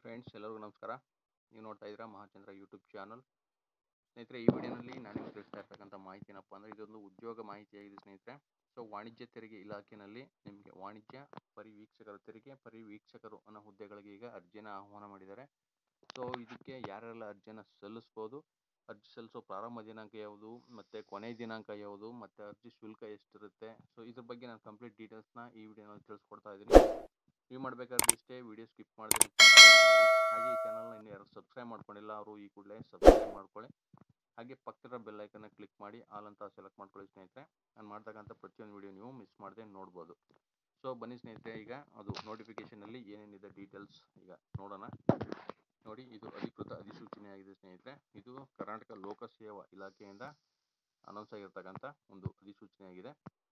Friends ಎಲ್ಲರಿಗೂ ನಮಸ್ಕಾರ ನೀವು ನೋಡ್ತಾ ಇದ್ದೀರಾ ಮಹಾಚಂದ್ರ ಯೂಟ್ಯೂಬ್ ಚಾನಲ್ ಸ್ನೇಹಿತರೆ ಈ ವಿಡಿಯೋನಲ್ಲಿ ನಾನು ನಿಮಗೆ ತಿಳಿಸ್ತಾ ಇರ್ತಕ್ಕಂಥ ಮಾಹಿತಿ ಏನಪ್ಪ ಅಂದರೆ ಇದೊಂದು ಉದ್ಯೋಗ ಮಾಹಿತಿಯಾಗಿದೆ ಸ್ನೇಹಿತರೆ ಸೊ ವಾಣಿಜ್ಯ ತೆರಿಗೆ ಇಲಾಖೆಯಲ್ಲಿ ನಿಮಗೆ ವಾಣಿಜ್ಯ ಪರಿವೀಕ್ಷಕರು ತೆರಿಗೆ ಪರಿವೀಕ್ಷಕರು ಅನ್ನೋ ಹುದ್ದೆಗಳಿಗೆ ಈಗ ಅರ್ಜಿಯನ್ನು ಆಹ್ವಾನ ಮಾಡಿದ್ದಾರೆ ಸೊ ಇದಕ್ಕೆ ಯಾರೆಲ್ಲ ಅರ್ಜಿಯನ್ನು ಸಲ್ಲಿಸ್ಬೋದು ಅರ್ಜಿ ಸಲ್ಲಿಸೋ ಪ್ರಾರಂಭ ದಿನಾಂಕ ಯಾವುದು ಮತ್ತು ಕೊನೆಯ ದಿನಾಂಕ ಯಾವುದು ಮತ್ತು ಅರ್ಜಿ ಶುಲ್ಕ ಎಷ್ಟಿರುತ್ತೆ ಸೊ ಇದ್ರ ಬಗ್ಗೆ ನಾನು ಕಂಪ್ಲೀಟ್ ಡೀಟೇಲ್ಸ್ನ ಈ ವಿಡಿಯೋನಲ್ಲಿ ತಿಳಿಸ್ಕೊಡ್ತಾ ಇದ್ದೀನಿ ನೀವು ಮಾಡಬೇಕಾದ್ರೆ ಇಷ್ಟೇ ವಿಡಿಯೋ ಸ್ಕಿಪ್ ಮಾಡಿದ್ರೆ ಹಾಗೆ ಈ ಚಾನಲ್ನ ಇನ್ನೂ ಯಾರು ಸಬ್ಸ್ಕ್ರೈಬ್ ಮಾಡ್ಕೊಂಡಿಲ್ಲ ಅವರು ಈ ಕೂಡಲೇ ಸಬ್ಸ್ಕ್ರೈಬ್ ಮಾಡ್ಕೊಳ್ಳಿ ಹಾಗೆ ಪಕ್ಕದ ಬೆಲ್ ಐಕನ್ನ ಕ್ಲಿಕ್ ಮಾಡಿ ಆಲ್ ಅಂತ ಸೆಲೆಕ್ಟ್ ಮಾಡ್ಕೊಳ್ಳಿ ಸ್ನೇಹಿತರೆ ನಾನು ಮಾಡ್ತಕ್ಕಂಥ ಪ್ರತಿಯೊಂದು ವಿಡಿಯೋ ನೀವು ಮಿಸ್ ಮಾಡದೆ ನೋಡ್ಬೋದು ಸೊ ಬನ್ನಿ ಸ್ನೇಹಿತರೆ ಈಗ ಅದು ನೋಟಿಫಿಕೇಷನಲ್ಲಿ ಏನೇನಿದೆ ಡೀಟೇಲ್ಸ್ ಈಗ ನೋಡೋಣ ನೋಡಿ ಇದು ಅಧಿಕೃತ ಅಧಿಸೂಚನೆ ಆಗಿದೆ ಸ್ನೇಹಿತರೆ ಇದು ಕರ್ನಾಟಕ ಲೋಕಸೇವಾ ಇಲಾಖೆಯಿಂದ ಅನೌನ್ಸ್ ಆಗಿರ್ತಕ್ಕಂಥ ಒಂದು ಅಧಿಸೂಚನೆ ಆಗಿದೆ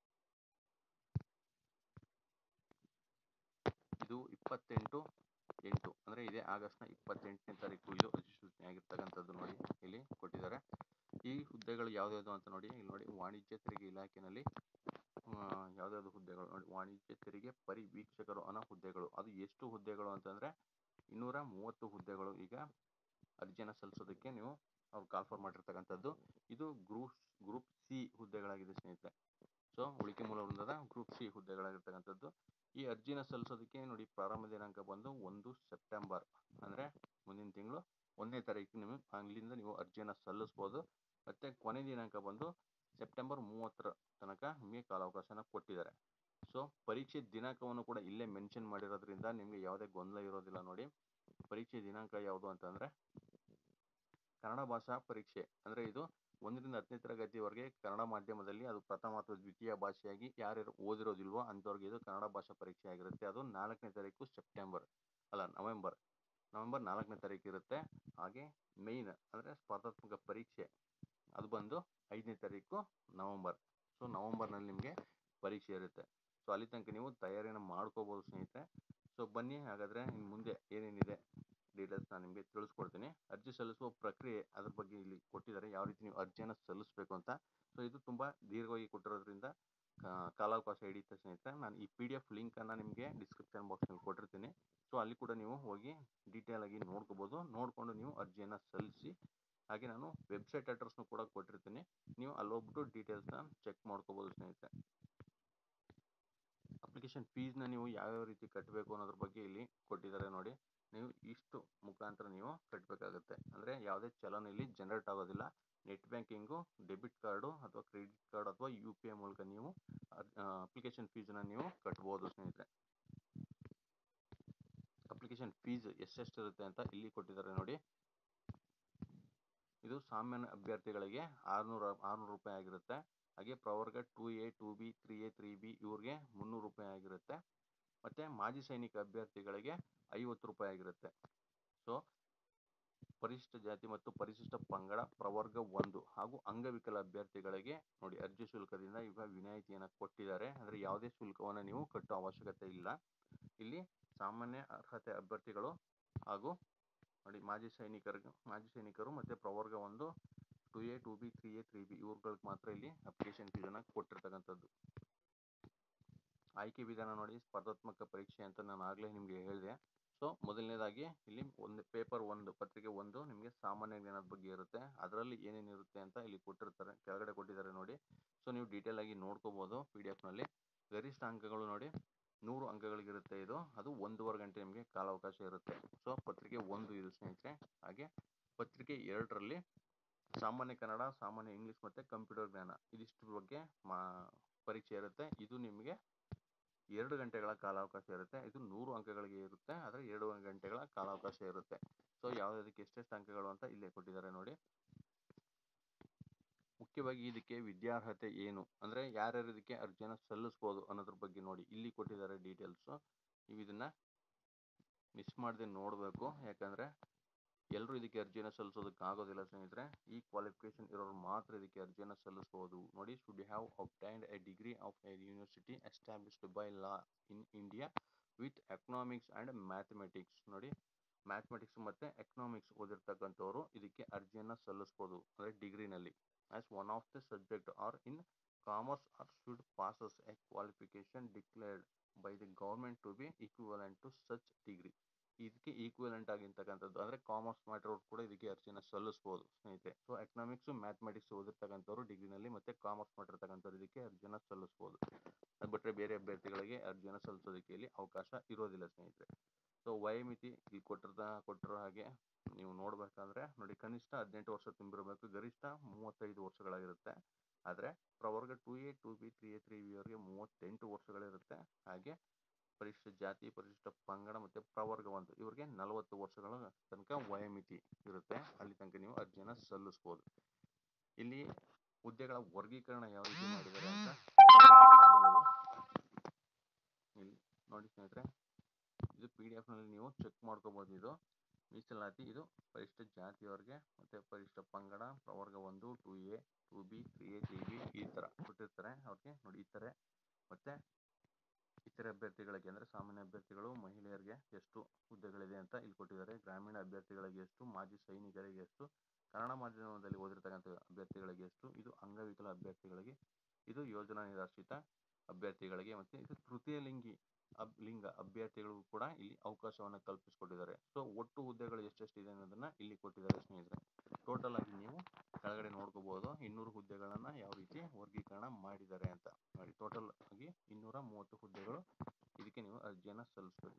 ಇದು ಇಪ್ಪತ್ತೆಂಟು ಎಂಟು ಅಂದರೆ ಇದೇ ಆಗಸ್ಟ್ನ ಇಪ್ಪತ್ತೆಂಟನೇ ತಾರೀಕು ಇದು ಅಧಿಸೂಚನೆ ಆಗಿರ್ತಕ್ಕಂಥದ್ದು ನೋಡಿ ಇಲ್ಲಿ ಕೊಟ್ಟಿದ್ದಾರೆ ಈ ಹುದ್ದೆಗಳು ಯಾವ್ಯಾವುದು ಅಂತ ನೋಡಿ ಇಲ್ಲಿ ನೋಡಿ ವಾಣಿಜ್ಯ ತೆರಿಗೆ ಇಲಾಖೆಯಲ್ಲಿ ಯಾವ್ದಾವ್ದು ಹುದ್ದೆಗಳು ನೋಡಿ ವಾಣಿಜ್ಯ ತೆರಿಗೆ ಪರಿವೀಕ್ಷಕರು ಅನ್ನೋ ಹುದ್ದೆಗಳು ಅದು ಎಷ್ಟು ಹುದ್ದೆಗಳು ಅಂತಂದರೆ ಇನ್ನೂರ ಮೂವತ್ತು ಹುದ್ದೆಗಳು ಈಗ ಅರ್ಜಿಯನ್ನು ಸಲ್ಲಿಸೋದಕ್ಕೆ ನೀವು ಅವ್ರು ಕಾಲ್ಫರ್ ಮಾಡಿರ್ತಕ್ಕಂಥದ್ದು ಇದು ಗ್ರೂಪ್ ಗ್ರೂಪ್ ಸಿ ಹುದ್ದೆಗಳಾಗಿದೆ ಸ್ನೇಹಿತರೆ ಸೊ ಉಳಿಕೆ ಮೂಲ ವೃಂದದ ಗ್ರೂಪ್ ಸಿ ಹುದ್ದೆಗಳಾಗಿರ್ತಕ್ಕಂಥದ್ದು ಈ ಅರ್ಜಿನ ಸಲ್ಲಿಸೋದಕ್ಕೆ ನೋಡಿ ಪ್ರಾರಂಭ ದಿನಾಂಕ ಬಂದು ಒಂದು ಸೆಪ್ಟೆಂಬರ್ ಅಂದರೆ ಮುಂದಿನ ತಿಂಗಳು ಒಂದನೇ ತಾರೀಕು ನೀವು ಅಲ್ಲಿಂದ ನೀವು ಅರ್ಜಿಯನ್ನು ಸಲ್ಲಿಸ್ಬೋದು ಮತ್ತು ಕೊನೆ ದಿನಾಂಕ ಬಂದು ಸೆಪ್ಟೆಂಬರ್ ಮೂವತ್ತರ ತನಕ ನಿಮಗೆ ಕಾಲಾವಕಾಶನ ಕೊಟ್ಟಿದ್ದಾರೆ ಸೊ ಪರೀಕ್ಷೆ ದಿನಾಂಕವನ್ನು ಕೂಡ ಇಲ್ಲೇ ಮೆನ್ಷನ್ ಮಾಡಿರೋದ್ರಿಂದ ನಿಮಗೆ ಯಾವುದೇ ಗೊಂದಲ ಇರೋದಿಲ್ಲ ನೋಡಿ ಪರೀಕ್ಷೆ ದಿನಾಂಕ ಯಾವುದು ಅಂತಂದರೆ ಕನ್ನಡ ಭಾಷಾ ಪರೀಕ್ಷೆ ಅಂದರೆ ಇದು ಒಂದರಿಂದ ಹತ್ತನೇ ತರಗತಿವರೆಗೆ ಕನ್ನಡ ಮಾಧ್ಯಮದಲ್ಲಿ ಅದು ಪ್ರಥಮ ಅಥವಾ ದ್ವಿತೀಯ ಭಾಷೆಯಾಗಿ ಯಾರ್ಯಾರು ಓದಿರೋದಿಲ್ವೋ ಅಂಥವ್ರಿಗೆ ಇದು ಕನ್ನಡ ಭಾಷಾ ಪರೀಕ್ಷೆ ಆಗಿರುತ್ತೆ ಅದು ನಾಲ್ಕನೇ ತಾರೀಕು ಸೆಪ್ಟೆಂಬರ್ ಅಲ್ಲ ನವೆಂಬರ್ ನವೆಂಬರ್ ನಾಲ್ಕನೇ ತಾರೀಕು ಇರುತ್ತೆ ಹಾಗೆ ಮೇಯ್ನ್ ಅಂದರೆ ಸ್ಪರ್ಧಾತ್ಮಕ ಪರೀಕ್ಷೆ ಅದು ಬಂದು ಐದನೇ ತಾರೀಕು ನವಂಬರ್ ಸೊ ನವಂಬರ್ನಲ್ಲಿ ನಿಮಗೆ ಪರೀಕ್ಷೆ ಇರುತ್ತೆ ಸೊ ಅಲ್ಲಿ ತನಕ ನೀವು ತಯಾರಿಯನ್ನು ಮಾಡ್ಕೋಬೋದು ಸ್ನೇಹಿತರೆ ಸೊ ಬನ್ನಿ ಹಾಗಾದರೆ ಇನ್ನು ಮುಂದೆ ಏನೇನಿದೆ ಡೀಟೇಲ್ಸ್ ನಾನು ನಿಮಗೆ ತಿಳಿಸ್ಕೊಡ್ತೀನಿ ಅರ್ಜಿ ಸಲ್ಲಿಸುವ ಪ್ರಕ್ರಿಯೆ ಅದ್ರ ಬಗ್ಗೆ ಇಲ್ಲಿ ಕೊಟ್ಟಿದ್ದಾರೆ ಯಾವ ರೀತಿ ನೀವು ಅರ್ಜಿಯನ್ನು ಸಲ್ಲಿಸಬೇಕು ಅಂತ ಸೊ ಇದು ತುಂಬ ದೀರ್ಘವಾಗಿ ಕೊಟ್ಟಿರೋದ್ರಿಂದ ಕಾಲಾವಕಾಶ ಹಿಡಿಯುತ್ತೆ ಸ್ನೇಹಿತರೆ ನಾನು ಈ ಪಿ ಡಿ ಎಫ್ ಲಿಂಕನ್ನು ನಿಮಗೆ ಡಿಸ್ಕ್ರಿಪ್ಷನ್ ಬಾಕ್ಸ್ನಲ್ಲಿ ಕೊಟ್ಟಿರ್ತೀನಿ ಸೊ ಅಲ್ಲಿ ಕೂಡ ನೀವು ಹೋಗಿ ಡೀಟೇಲ್ ಆಗಿ ನೋಡ್ಕೋಬೋದು ನೋಡಿಕೊಂಡು ನೀವು ಅರ್ಜಿಯನ್ನು ಸಲ್ಲಿಸಿ ಹಾಗೆ ನಾನು ವೆಬ್ಸೈಟ್ ಅಡ್ರೆಸ್ನು ಕೂಡ ಕೊಟ್ಟಿರ್ತೀನಿ ನೀವು ಅಲ್ಲಿ ಹೋಗ್ಬಿಟ್ಟು ಡೀಟೇಲ್ಸ್ನ ಚೆಕ್ ಮಾಡ್ಕೋಬೋದು ಸ್ನೇಹಿತರೆ ಅಪ್ಲಿಕೇಶನ್ ಫೀಸ್ನ ನೀವು ಯಾವ್ಯಾವ ರೀತಿ ಕಟ್ಟಬೇಕು ಅನ್ನೋದ್ರ ಬಗ್ಗೆ ಇಲ್ಲಿ ಕೊಟ್ಟಿದ್ದಾರೆ ನೋಡಿ ನೀವು ಇಷ್ಟು ಮುಖಾಂತರ ನೀವು ಕಟ್ಟಬೇಕಾಗುತ್ತೆ ಅಂದರೆ ಯಾವುದೇ ಚಲನ್ ಇಲ್ಲಿ ಜನರೇಟ್ ಆಗೋದಿಲ್ಲ ನೆಟ್ ಬ್ಯಾಂಕಿಂಗು ಡೆಬಿಟ್ ಕಾರ್ಡು ಅಥವಾ ಕ್ರೆಡಿಟ್ ಕಾರ್ಡ್ ಅಥವಾ ಯು ಪಿ ಐ ಮೂಲಕ ನೀವು ಅಪ್ಲಿಕೇಶನ್ ಫೀಸನ್ನು ನೀವು ಕಟ್ಬೋದು ಸ್ನೇಹಿತರೆ ಅಪ್ಲಿಕೇಶನ್ ಫೀಸ್ ಎಷ್ಟೆಷ್ಟಿರುತ್ತೆ ಅಂತ ಇಲ್ಲಿ ಕೊಟ್ಟಿದ್ದಾರೆ ನೋಡಿ ಇದು ಸಾಮಾನ್ಯ ಅಭ್ಯರ್ಥಿಗಳಿಗೆ ಆರುನೂರ ಆರುನೂರು ರೂಪಾಯಿ ಆಗಿರುತ್ತೆ ಹಾಗೆ ಪ್ರವರ್ಗ two A two B three A three B ಇವ್ರಿಗೆ ಮುನ್ನೂರು ರೂಪಾಯಿ ಆಗಿರುತ್ತೆ ಮತ್ತು ಮಾಜಿ ಸೈನಿಕ ಅಭ್ಯರ್ಥಿಗಳಿಗೆ ಐವತ್ತು ರೂಪಾಯಿ ಆಗಿರುತ್ತೆ ಸೊ ಪರಿಶಿಷ್ಟ ಜಾತಿ ಮತ್ತು ಪರಿಶಿಷ್ಟ ಪಂಗಡ ಪ್ರವರ್ಗ ಒಂದು ಹಾಗೂ ಅಂಗವಿಕಲ ಅಭ್ಯರ್ಥಿಗಳಿಗೆ ನೋಡಿ ಅರ್ಜಿ ಶುಲ್ಕದಿಂದ ಈಗ ವಿನಾಯಿತಿಯನ್ನು ಕೊಟ್ಟಿದ್ದಾರೆ ಅಂದರೆ ಯಾವುದೇ ಶುಲ್ಕವನ್ನು ನೀವು ಕಟ್ಟೋ ಅವಶ್ಯಕತೆ ಇಲ್ಲ ಇಲ್ಲಿ ಸಾಮಾನ್ಯ ಅರ್ಹತೆ ಅಭ್ಯರ್ಥಿಗಳು ಹಾಗೂ ನೋಡಿ ಮಾಜಿ ಸೈನಿಕರಿಗೆ ಮಾಜಿ ಸೈನಿಕರು ಮತ್ತು ಪ್ರವರ್ಗ ಒಂದು two A two B three A three B ಇವ್ರುಗಳಿಗೆ ಮಾತ್ರ ಇಲ್ಲಿ ಅಪ್ಲಿಕೇಶನ್ ಫೀಸನ್ನು ಕೊಟ್ಟಿರ್ತಕ್ಕಂಥದ್ದು ಆಯ್ಕೆ ವಿಧಾನ ನೋಡಿ ಸ್ಪರ್ಧಾತ್ಮಕ ಪರೀಕ್ಷೆ ಅಂತ ನಾನು ಆಗಲೇ ನಿಮಗೆ ಹೇಳಿದೆ ಸೊ ಮೊದಲನೇದಾಗಿ ಇಲ್ಲಿ ಒಂದು ಪೇಪರ್ ಒಂದು ಪತ್ರಿಕೆ ಒಂದು ನಿಮಗೆ ಸಾಮಾನ್ಯ ಜ್ಞಾನದ ಬಗ್ಗೆ ಇರುತ್ತೆ ಅದರಲ್ಲಿ ಏನೇನಿರುತ್ತೆ ಅಂತ ಇಲ್ಲಿ ಕೊಟ್ಟಿರ್ತಾರೆ ಕೆಳಗಡೆ ಕೊಟ್ಟಿದ್ದಾರೆ ನೋಡಿ ಸೊ ನೀವು ಡೀಟೇಲ್ ಆಗಿ ನೋಡ್ಕೋಬೋದು ಪಿ ಡಿ ಎಫ್ನಲ್ಲಿ ಗರಿಷ್ಠ ಅಂಕಗಳು ನೋಡಿ ನೂರು ಅಂಕಗಳಿಗಿರುತ್ತೆ ಇದು ಅದು ಒಂದೂವರೆ ಗಂಟೆ ನಿಮಗೆ ಕಾಲಾವಕಾಶ ಇರುತ್ತೆ ಸೊ ಪತ್ರಿಕೆ ಒಂದು ಇದು ಸ್ನೇಹಿತರೆ ಹಾಗೆ ಪತ್ರಿಕೆ ಎರಡರಲ್ಲಿ ಸಾಮಾನ್ಯ ಕನ್ನಡ ಸಾಮಾನ್ಯ ಇಂಗ್ಲೀಷ್ ಮತ್ತು ಕಂಪ್ಯೂಟರ್ ಜ್ಞಾನ ಇದಿಷ್ಟು ಬಗ್ಗೆ ಮಾ ಪರೀಕ್ಷೆ ಇರುತ್ತೆ ಇದು ನಿಮಗೆ ಎರಡು ಗಂಟೆಗಳ ಕಾಲಾವಕಾಶ ಇರುತ್ತೆ ಇದು ನೂರು ಅಂಕಗಳಿಗೆ ಇರುತ್ತೆ ಆದರೆ ಎರಡು ಗಂಟೆಗಳ ಕಾಲಾವಕಾಶ ಇರುತ್ತೆ ಸೊ ಯಾವುದಕ್ಕೆ ಎಷ್ಟೆಷ್ಟು ಅಂಕಗಳು ಅಂತ ಇಲ್ಲೇ ಕೊಟ್ಟಿದ್ದಾರೆ ನೋಡಿ ಮುಖ್ಯವಾಗಿ ಇದಕ್ಕೆ ವಿದ್ಯಾರ್ಹತೆ ಏನು ಅಂದರೆ ಯಾರ್ಯಾರು ಇದಕ್ಕೆ ಅರ್ಜಿಯನ್ನು ಸಲ್ಲಿಸ್ಬೋದು ಅನ್ನೋದ್ರ ಬಗ್ಗೆ ನೋಡಿ ಇಲ್ಲಿ ಕೊಟ್ಟಿದ್ದಾರೆ ಡೀಟೇಲ್ಸು ನೀವು ಇದನ್ನು ಮಿಸ್ ಮಾಡದೆ ನೋಡಬೇಕು ಯಾಕಂದರೆ ಎಲ್ಲರೂ ಇದಕ್ಕೆ ಅರ್ಜಿಯನ್ನು ಸಲ್ಲಿಸೋದಕ್ಕೆ ಆಗೋದಿಲ್ಲ ಸ್ನೇಹಿತರೆ ಈ ಕ್ವಾಲಿಫಿಕೇಶನ್ ಇರೋರು ಮಾತ್ರ ಇದಕ್ಕೆ ಅರ್ಜಿಯನ್ನು ಸಲ್ಲಿಸ್ಬೋದು ನೋಡಿ should have obtained a degree of a university established by law in India with economics and mathematics ನೋಡಿ ಮ್ಯಾಥಮೆಟಿಕ್ಸ್ ಮತ್ತು ಎಕನಾಮಿಕ್ಸ್ ಓದಿರ್ತಕ್ಕಂಥವ್ರು ಇದಕ್ಕೆ ಅರ್ಜಿಯನ್ನು ಸಲ್ಲಿಸ್ಬೋದು ಅಂದರೆ ಡಿಗ್ರಿನಲ್ಲಿ as one of the subject are in commerce or should possess a qualification declared by the government to be equivalent to such degree ಇದಕ್ಕೆ equivalent ಆಗಿರ್ತಕ್ಕಂಥದ್ದು ಅಂದರೆ ಕಾಮರ್ಸ್ ಮಾಡಿರೋರು ಕೂಡ ಇದಕ್ಕೆ ಅರ್ಜಿಯನ್ನು ಸಲ್ಲಿಸ್ಬೋದು ಸ್ನೇಹಿತರೆ ಸೊ ಎಕನಾಮಿಕ್ಸು ಮ್ಯಾಥಮೆಟಿಕ್ಸ್ ಓದಿರ್ತಕ್ಕಂಥವ್ರು ಡಿಗ್ರಿನಲ್ಲಿ ಮತ್ತು ಕಾಮರ್ಸ್ ಮಾಡಿರ್ತಕ್ಕಂಥವ್ರು ಇದಕ್ಕೆ ಅರ್ಜಿಯನ್ನು ಸಲ್ಲಿಸ್ಬೋದು ಅದು ಬಿಟ್ಟರೆ ಬೇರೆ ಅಭ್ಯರ್ಥಿಗಳಿಗೆ ಅರ್ಜಿಯನ್ನು ಸಲ್ಲಿಸೋದಕ್ಕೆ ಇಲ್ಲಿ ಅವಕಾಶ ಇರೋದಿಲ್ಲ ಸ್ನೇಹಿತರೆ ಸೊ ವಯೋಮಿತಿ ಇಲ್ಲಿ ಕೊಟ್ಟಿರ್ತ ಕೊಟ್ಟಿರೋ ಹಾಗೆ ನೀವು ನೋಡಬೇಕಾದ್ರೆ ನೋಡಿ ಕನಿಷ್ಠ ಹದಿನೆಂಟು ವರ್ಷ ತುಂಬಿರಬೇಕು ಗರಿಷ್ಠ ಮೂವತ್ತೈದು ವರ್ಷಗಳಾಗಿರುತ್ತೆ ಆದರೆ ಪ್ರವರ್ಗ two A two B three A three B ಅವರಿಗೆ ಮೂವತ್ತೆಂಟು ವರ್ಷಗಳಿರುತ್ತೆ ಹಾಗೆ ಪರಿಶಿಷ್ಟ ಜಾತಿ ಪರಿಶಿಷ್ಟ ಪಂಗಡ ಮತ್ತು ಪ್ರವರ್ಗ ಒಂದು ಇವರಿಗೆ ನಲವತ್ತು ವರ್ಷಗಳ ತನಕ ವಯೋಮಿತಿ ಇರುತ್ತೆ ಅಲ್ಲಿ ತನಕ ನೀವು ಅರ್ಜಿಯನ್ನು ಸಲ್ಲಿಸ್ಬೋದು ಇಲ್ಲಿ ಹುದ್ದೆಗಳ ವರ್ಗೀಕರಣ ಯಾವ ರೀತಿ ಮಾಡಿದ್ದಾರೆ ಅಂತ ನೋಡ್ಬೋದು. ಇಲ್ಲಿ ನೋಡಿ ಸ್ನೇಹಿತರೆ ಇದು ಪಿ ಡಿ ಎಫ್ನಲ್ಲಿ ನೀವು ಚೆಕ್ ಮಾಡ್ಕೋಬೋದು ಇದು ಮೀಸಲಾತಿ ಇದು ಪರಿಶಿಷ್ಟ ಜಾತಿಯವರಿಗೆ ಮತ್ತು ಪರಿಶಿಷ್ಟ ಪಂಗಡ ಪ್ರವರ್ಗ ಒಂದು two A two B three A three B ಈ ಥರ ಕೊಟ್ಟಿರ್ತಾರೆ ಅವ್ರಿಗೆ ನೋಡಿ ಈ ಥರ ಮತ್ತು ಇತರೆ ಅಭ್ಯರ್ಥಿಗಳಿಗೆ ಅಂದರೆ ಸಾಮಾನ್ಯ ಅಭ್ಯರ್ಥಿಗಳು ಮಹಿಳೆಯರಿಗೆ ಎಷ್ಟು ಹುದ್ದೆಗಳಿದೆ ಅಂತ ಇಲ್ಲಿ ಕೊಟ್ಟಿದ್ದಾರೆ ಗ್ರಾಮೀಣ ಅಭ್ಯರ್ಥಿಗಳಿಗೆ ಎಷ್ಟು ಮಾಜಿ ಸೈನಿಕರಿಗೆ ಎಷ್ಟು ಕನ್ನಡ ಮಾಧ್ಯಮದಲ್ಲಿ ಓದಿರ್ತಕ್ಕಂಥ ಅಭ್ಯರ್ಥಿಗಳಿಗೆ ಎಷ್ಟು ಇದು ಅಂಗವಿಕಲ ಅಭ್ಯರ್ಥಿಗಳಿಗೆ ಇದು ಯೋಜನಾ ನಿರಾಶ್ರಿತ ಅಭ್ಯರ್ಥಿಗಳಿಗೆ ಮತ್ತು ಇದು ತೃತೀಯ ಲಿಂಗಿ ಅಬ್ ಲಿಂಗ ಅಭ್ಯರ್ಥಿಗಳಿಗೂ ಕೂಡ ಇಲ್ಲಿ ಅವಕಾಶವನ್ನು ಕಲ್ಪಿಸಿಕೊಟ್ಟಿದ್ದಾರೆ ಸೊ ಒಟ್ಟು ಹುದ್ದೆಗಳು ಎಷ್ಟೆಷ್ಟಿದೆ ಅನ್ನೋದನ್ನ ಇಲ್ಲಿ ಕೊಟ್ಟಿದ್ದಾರೆ ಸ್ನೇಹಿತರೆ ಟೋಟಲ್ ಆಗಿ ನೀವು ಕೆಳಗಡೆ ನೋಡ್ಕೋಬಹುದು ಇನ್ನೂರು ಹುದ್ದೆಗಳನ್ನು ಯಾವ ರೀತಿ ವರ್ಗೀಕರಣ ಮಾಡಿದ್ದಾರೆ ಅಂತ ನೋಡಿ ಟೋಟಲ್ ಆಗಿ ಇನ್ನೂರ ಮೂವತ್ತು ಹುದ್ದೆಗಳು ಇದಕ್ಕೆ ನೀವು ಅರ್ಜಿಯನ್ನು ಸಲ್ಲಿಸಬೇಕು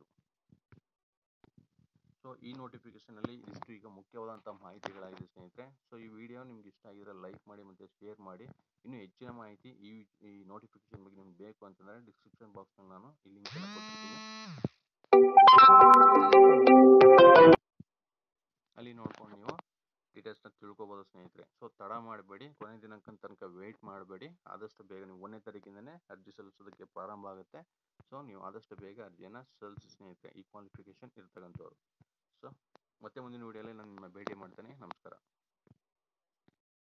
ಸೊ ಈ ನೋಟಿಫಿಕೇಶನ್ ಅಲ್ಲಿ ಇದಿಷ್ಟು ಈಗ ಮುಖ್ಯವಾದಂಥ ಮಾಹಿತಿಗಳಾಗಿದೆ ಸ್ನೇಹಿತರೆ ಸೊ ಈ ವಿಡಿಯೋ ನಿಮ್ಗೆ ಇಷ್ಟ ಆಗಿದ್ರೆ ಲೈಕ್ ಮಾಡಿ ಮತ್ತು ಶೇರ್ ಮಾಡಿ ಇನ್ನು ಹೆಚ್ಚಿನ ಮಾಹಿತಿ ಈ ಈ ನೋಟಿಫಿಕೇಶನ್ ಬಗ್ಗೆ ನಿಮ್ಗೆ ಬೇಕು ಅಂತಂದರೆ ಡಿಸ್ಕ್ರಿಪ್ಷನ್ ಬಾಕ್ಸ್ನಲ್ಲಿ ನಾನು ಈ ಲಿಂಕ್ ಕೊಟ್ಟಿರ್ತೀನಿ ಅಲ್ಲಿ ನೋಡ್ಕೊಂಡು ನೀವು ಡೀಟೇಲ್ಸ್ನ ತಿಳ್ಕೊಬೋದು ಸ್ನೇಹಿತರೆ ಸೊ ತಡ ಮಾಡಬೇಡಿ ಕೊನೆ ದಿನಾಂಕ ತನಕ ವೆಯ್ಟ್ ಮಾಡಬೇಡಿ ಆದಷ್ಟು ಬೇಗ ನೀವು ಒಂದನೇ ತಾರೀಕಿಂದನೇ ಅರ್ಜಿ ಸಲ್ಲಿಸೋದಕ್ಕೆ ಪ್ರಾರಂಭ ಆಗುತ್ತೆ ಸೊ ನೀವು ಆದಷ್ಟು ಬೇಗ ಅರ್ಜಿಯನ್ನು ಸಲ್ಲಿಸಿ ಸ್ನೇಹಿತರೆ ಈ ಕ್ವಾಲಿಫಿಕೇಶನ್ ಇರ್ತಕ್ಕಂಥವ್ರು ಸೊ ಮತ್ತೆ ಮುಂದಿನ ವಿಡಿಯೋಲಿ ನಾನು ನಿಮ್ಮ ಭೇಟಿ ಮಾಡ್ತೇನೆ ನಮಸ್ಕಾರ